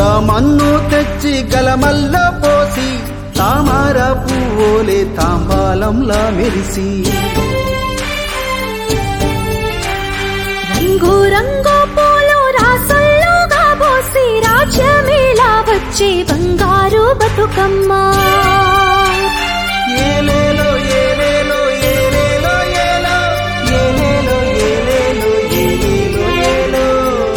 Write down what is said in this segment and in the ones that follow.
మన్ను తెచ్చి గలమల్ల పోసి తామార పువ్వులే తాంబాలంలా మెరిసి రంగు రంగు పూలు రాసుల్లోగా పోసి రాజ్యమేలా వచ్చే బంగారు బతుకమ్మ ఏలేలో ఏలేలో ఏలేలో ఏలో ఏలేలో ఏలేలో ఏలేలో ఏలో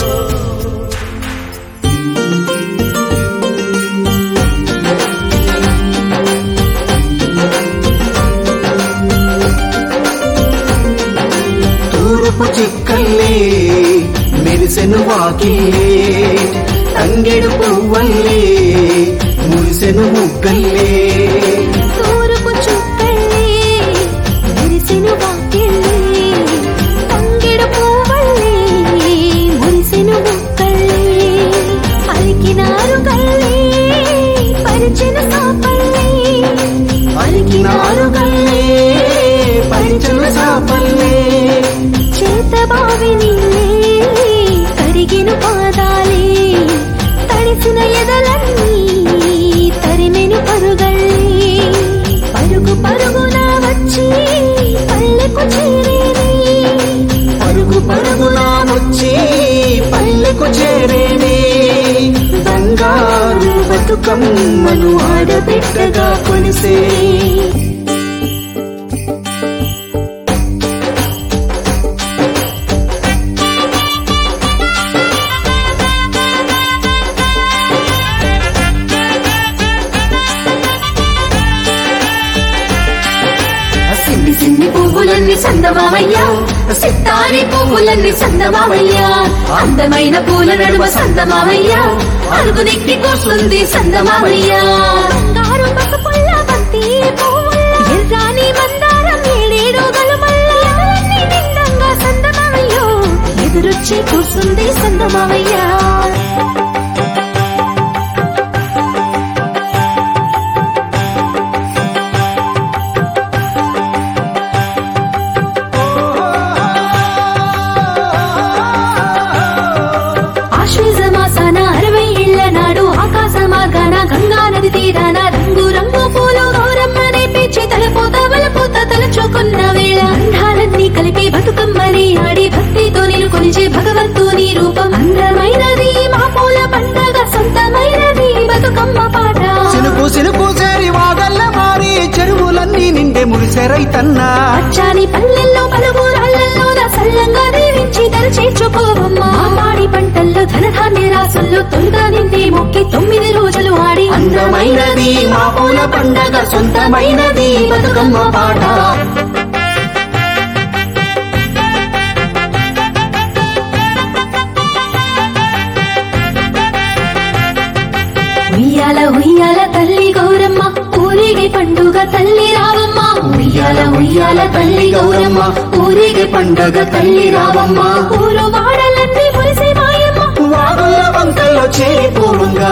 తూర్పు చిక్కల్లే మెరిసెను వాకిల్లే తంగెడు పువ్వల్లే మురిసెను ముగ్గల్లే తూర్పు చుక్కల్లే మెరిసెను వాకిళ్ళే తంగెడు పువ్వల్లే మురిసెను ముక్కల్లే పలికినారు కల్లే పరిచెను సాపల్లే పలికినారు గల్లే పంచల సాపల్లే చేత బావి నీళ్ళే కరిగిన పాదాలే తడిసిన ఎదలన్నీ తరిమెను పరుగల్లే పరుగు పరుగున వచ్చి పల్లెకు చేరేనే పరుగు పరుగున వచ్చి పల్లెకు చేరేనే బంగారు బతుకమ్మను ఆడబిడ్డగా కొనిసే సిన్ని సిన్ని పువ్వులన్నీ సందమావయ్యా సిత్తారి పువ్వులన్నీ సందమావయ్యా అందమైన పూల నడుమ సందమావయ్యా అరుగు నెక్కి కూర్చుంది సందమావయ్యా బంగారు పసుపుల్ల బంతి ఎర్రాని మందారం ఏడేడు గలుమల్ల ఎదలన్నీ నిండంగా సందమావయ్యో ఎదురొచ్చి కూర్చుంది సందమావయ్యా ఆశ్వేజ మాసాన అరవై ఏళ్ల నాడు ఆకాశ మార్గాన గంగా నది తీరాన రంగు రంగు పూలు గౌరమ్మనే పెంచి తలపోత వలపోత తలచుకున్న వేళ అందాలన్నీ కలిపి బతుకమ్మని ఆడి భక్తితో నేను కొలిచే భగవంతుని రూపం అందమైనది మా పూల పండగ సొంతమైనది బతుకమ్మ పాట సినుకు సినుకు చేరి వాగల్ల మారి చెరువులన్నీ నిండే మురిసెరైతన్నా పచ్చాని పల్లెల్లో పలుగురాళ్లలో సల్లంగా దీవించి దరచేర్చుకోవమ్మా మాడి పంటల్లో ధనధాన్య రాసుల్లో తొలుగా నిండి మొక్కి తొమ్మిది రోజులు ఆడి అందమైనది మా పూల పండగ సొంతమైనది బతుకమ్మ పాట ఉయ్యాల ఉయ్యాల తల్లి గౌరమ్మ ఊరిగి పండుగ తల్లి రావమ్మ ఉయ్యాల ఉయ్యాల తల్లి గౌరమ్మ ఊరిగే పండగ తల్లి రావమ్మ ఊరు వాడలన్నీ మురిసే మాయమ్మ వాగుల వంకల్లో చేరిపోవంగా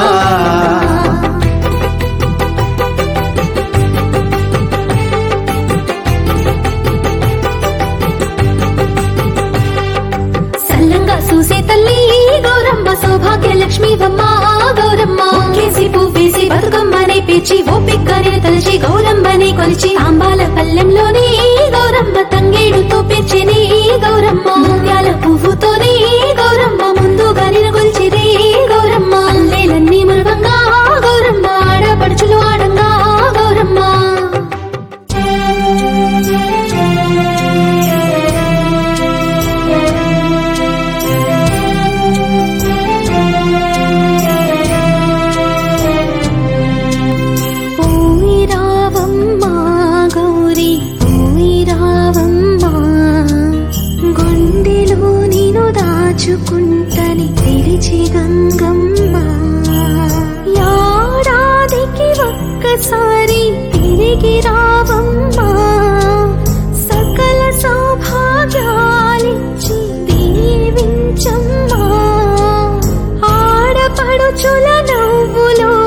సల్లంగా చూసే తల్లి గౌరమ్మ సౌభాగ్య లక్ష్మి వమ్మ గౌరమ్మ కేసి పువ్వేసి బతుకమ్మనే పేర్చి ఓపిక్కని తలచి గౌరమ్మని కొలిచి ఆంబాల పల్లెంలోనే గౌరమ్మ తంగేడుతో పేర్చిని గౌరమ్మ ముత్యాల పువ్వుతోనే గౌరమ్మ ముందుగా నిలగొల్చిరే గౌరమ్మ అల్లేలన్నీ మురుగంగా గౌరమ్మ ఆడపడుచులు ఆడంగా గౌరమ్మ పోయి రావమ్మా గౌరీ పోయి రావమ్మా గుండెలో నేను దాచుకుంటని తెలిచి గంగమ్మ యాడాదికి ఒక్కసారి తిరిగి రావమ్మా సకల సౌభాగ్యాలిచ్చి దీవించమ్మా ఆడపడుచుల నవ్వులో